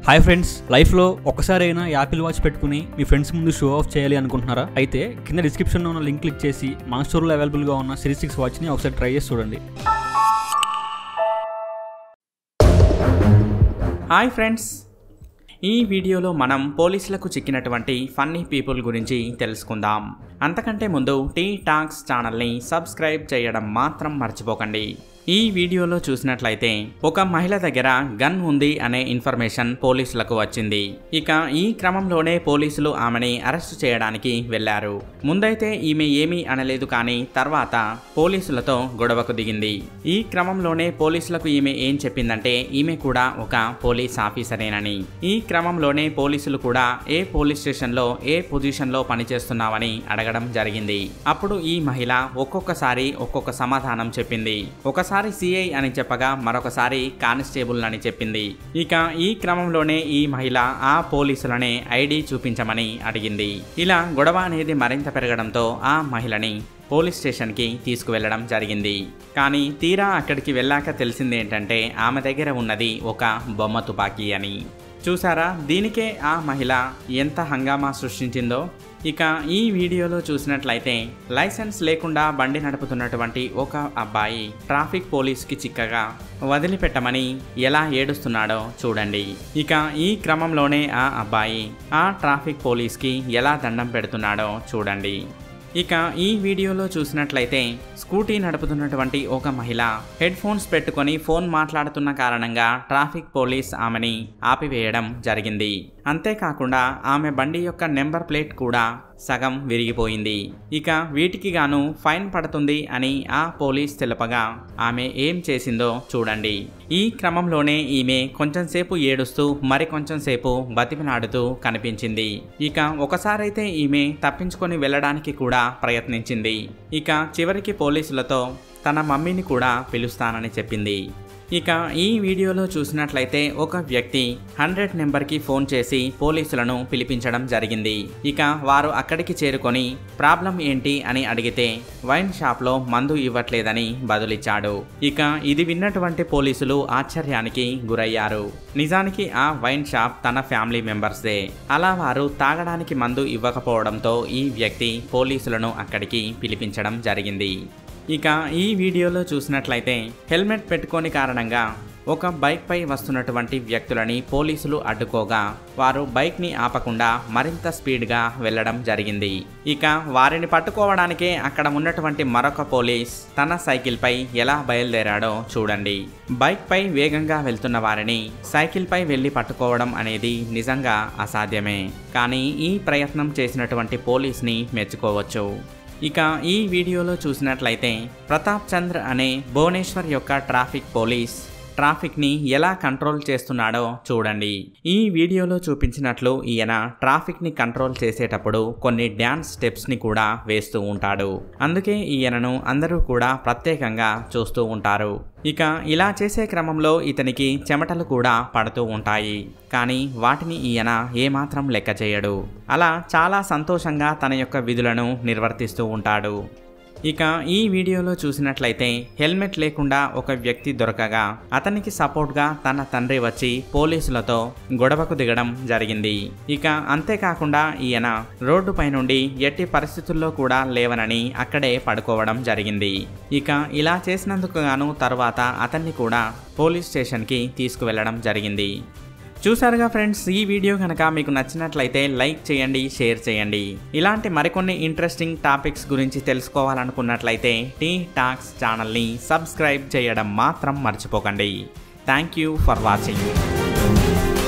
hi friends లైఫ్లో ఒక్కసారైనా Apple watch పెట్టుకుని మీ ఫ్రెండ్స్ ముందు షో ఆఫ్ చేయాలి అనుకుంటున్నారా అయితే కింద డిస్క్రిప్షన్లో ఉన్న లింక్ క్లిక్ చేసి మన స్టోర్లో అవైలబుల్గా ఉన్న సిరీస్ సిక్స్ వాచ్ని ఒకసారి ట్రై చేసి చూడండి హాయ్ ఫ్రెండ్స్ ఈ వీడియోలో మనం పోలీసులకు చిక్కినటువంటి ఫన్నీ పీపుల్ గురించి తెలుసుకుందాం అంతకంటే ముందు టీ టాక్స్ ఛానల్ని సబ్స్క్రైబ్ చేయడం మాత్రం మర్చిపోకండి ఈ వీడియోలో చూసినట్లయితే ఒక మహిళ దగ్గర గన్ ఉంది అనే ఇన్ఫర్మేషన్ పోలీసులకు వచ్చింది ఇక ఈ క్రమంలోనే పోలీసులు ఆమెని అరెస్టు చేయడానికి వెళ్లారు ముందైతే ఈమె ఏమీ అనలేదు కానీ తర్వాత పోలీసులతో గొడవకు దిగింది ఈ క్రమంలోనే పోలీసులకు ఈమె ఏం చెప్పిందంటే ఈమె కూడా ఒక పోలీస్ ఆఫీసరేనని ఈ క్రమంలోనే పోలీసులు కూడా ఏ పోలీస్ స్టేషన్లో ఏ పొజిషన్లో పనిచేస్తున్నావని అడగడం జరిగింది అప్పుడు ఈ మహిళ ఒక్కొక్కసారి ఒక్కొక్క సమాధానం చెప్పింది ఒకసారి సిఐ అని చెప్పగా మరొకసారి కానిస్టేబుల్ అని చెప్పింది ఇక ఈ క్రమంలోనే ఈ మహిళ ఆ పోలీసులనే ఐడి చూపించమని అడిగింది ఇలా గొడవ అనేది మరింత పెరగడంతో ఆ మహిళని పోలీస్ స్టేషన్కి తీసుకువెళ్లడం జరిగింది కానీ తీరా అక్కడికి వెళ్ళాక తెలిసింది ఏంటంటే ఆమె దగ్గర ఉన్నది ఒక బొమ్మ తుపాకీ అని చూసారా దీనికే ఆ మహిళ ఎంత హంగామా సృష్టించిందో ఇక ఈ వీడియోలో చూసినట్లయితే లైసెన్స్ లేకుండా బండి నడుపుతున్నటువంటి ఒక అబ్బాయి ట్రాఫిక్ పోలీస్కి చిక్కగా వదిలిపెట్టమని ఎలా ఏడుస్తున్నాడో చూడండి ఇక ఈ క్రమంలోనే ఆ అబ్బాయి ఆ ట్రాఫిక్ పోలీస్కి ఎలా దండం పెడుతున్నాడో చూడండి ఇక ఈ వీడియోలో చూసినట్లయితే స్కూటీ నడుపుతున్నటువంటి ఒక మహిళ హెడ్ ఫోన్స్ పెట్టుకొని ఫోన్ మాట్లాడుతున్న కారణంగా ట్రాఫిక్ పోలీస్ ఆమెని ఆపివేయడం జరిగింది అంతేకాకుండా ఆమె బండి యొక్క నెంబర్ ప్లేట్ కూడా సగం విరిగిపోయింది ఇక వీటికి గాను ఫైన్ పడుతుంది అని ఆ పోలీస్ తెలపగా ఆమె ఏం చేసిందో చూడండి ఈ క్రమంలోనే ఈమె కొంచెం సేపు ఏడుస్తూ మరి కొంచెం సేపు బతిమిలాడుతూ కనిపించింది ఇక ఒకసారైతే ఈమె తప్పించుకొని వెళ్ళడానికి కూడా ప్రయత్నించింది ఇక చివరికి పోలీసులతో తన మమ్మీని కూడా పిలుస్తానని చెప్పింది ఇక ఈ వీడియోలో చూసినట్లయితే ఒక వ్యక్తి హండ్రెడ్ నెంబర్కి ఫోన్ చేసి పోలీసులను పిలిపించడం జరిగింది ఇక వారు అక్కడికి చేరుకొని ప్రాబ్లం ఏంటి అని అడిగితే వైన్ షాప్లో మందు ఇవ్వట్లేదని బదులిచ్చాడు ఇక ఇది విన్నటువంటి పోలీసులు ఆశ్చర్యానికి గురయ్యారు నిజానికి ఆ వైన్ షాప్ తన ఫ్యామిలీ మెంబర్స్దే అలా వారు తాగడానికి మందు ఇవ్వకపోవడంతో ఈ వ్యక్తి పోలీసులను అక్కడికి పిలిపించడం జరిగింది ఇక ఈ వీడియోలో చూసినట్లయితే హెల్మెట్ పెట్టుకోని కారణంగా ఒక బైక్పై వస్తున్నటువంటి వ్యక్తులని పోలీసులు అడ్డుకోగా వారు బైక్ని ఆపకుండా మరింత స్పీడ్గా వెళ్ళడం జరిగింది ఇక వారిని పట్టుకోవడానికే అక్కడ ఉన్నటువంటి మరొక పోలీస్ తన సైకిల్పై ఎలా బయలుదేరాడో చూడండి బైక్పై వేగంగా వెళ్తున్న వారిని సైకిల్పై వెళ్ళి పట్టుకోవడం అనేది నిజంగా అసాధ్యమే కానీ ఈ ప్రయత్నం చేసినటువంటి పోలీస్ని మెచ్చుకోవచ్చు ఇక ఈ వీడియోలో చూసినట్లయితే ప్రతాప్ చంద్ర అనే భువనేశ్వర్ యొక్క ట్రాఫిక్ పోలీస్ ట్రాఫిక్ని ఎలా కంట్రోల్ చేస్తున్నాడో చూడండి ఈ వీడియోలో చూపించినట్లు ఈయన ట్రాఫిక్ని కంట్రోల్ చేసేటప్పుడు కొన్ని డ్యాన్స్ స్టెప్స్ని కూడా వేస్తూ ఉంటాడు అందుకే ఈయనను అందరూ కూడా ప్రత్యేకంగా చూస్తూ ఉంటారు ఇక ఇలా చేసే క్రమంలో ఇతనికి చెమటలు కూడా పడుతూ ఉంటాయి కానీ వాటిని ఈయన ఏమాత్రం లెక్క చేయడు అలా చాలా సంతోషంగా తన యొక్క విధులను నిర్వర్తిస్తూ ఉంటాడు ఇక ఈ వీడియోలో చూసినట్లయితే హెల్మెట్ లేకుండా ఒక వ్యక్తి దొరకగా అతనికి సపోర్ట్గా తన తండ్రి వచ్చి పోలీసులతో గొడవకు దిగడం జరిగింది ఇక అంతేకాకుండా ఈయన రోడ్డుపై నుండి ఎట్టి పరిస్థితుల్లో కూడా లేవనని అక్కడే పడుకోవడం జరిగింది ఇక ఇలా చేసినందుకు గాను తర్వాత అతన్ని కూడా పోలీస్ స్టేషన్కి తీసుకువెళ్ళడం జరిగింది చూసారుగా ఫ్రెండ్స్ ఈ వీడియో కనుక మీకు నచ్చినట్లయితే లైక్ చేయండి షేర్ చేయండి ఇలాంటి మరికొన్ని ఇంట్రెస్టింగ్ టాపిక్స్ గురించి తెలుసుకోవాలనుకున్నట్లయితే టీ టాక్స్ ఛానల్ని సబ్స్క్రైబ్ చేయడం మాత్రం మర్చిపోకండి థ్యాంక్ యూ ఫర్ వాచింగ్